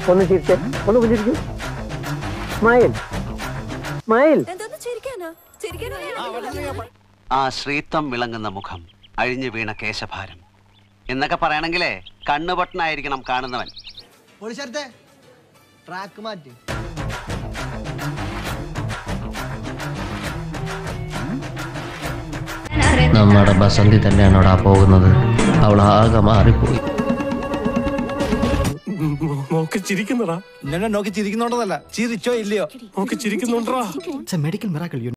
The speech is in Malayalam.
ഒന്ന് ചിരിച്ചേ ഒന്ന് പുഞ്ചിരിക്കൂ സ്മൈൽ സ്മൈൽ എന്തോന്ന് ചിരിക്കാനോ ചിരിക്കാനോ ആ ശ്രീത്വം വിളങ്ങുന്ന മുഖം അഴിഞ്ഞു വീണ കേശഭാരം എന്നൊക്കെ പറയണെങ്കിലേ കണ്ണുപൊട്ടനായിരിക്കണം കാണുന്നവൻ പോലീശാരത്തെ ട്രാക്ക് മാറ്റി നമ്മുടെ ബസന്തി തന്നെയാണോടാ പോകുന്നത് അവൾ ആകെ മാറിപ്പോയി നോക്കി ചിരിക്കുന്നടാ എന്നെ നോക്കി ചിരിക്കുന്നോണ്ടതല്ല ചിരിച്ചോ ഇല്ലയോ നോക്കി ചിരിക്കുന്നുണ്ടാ മെഡിക്കൽ മിറാക്കിൾ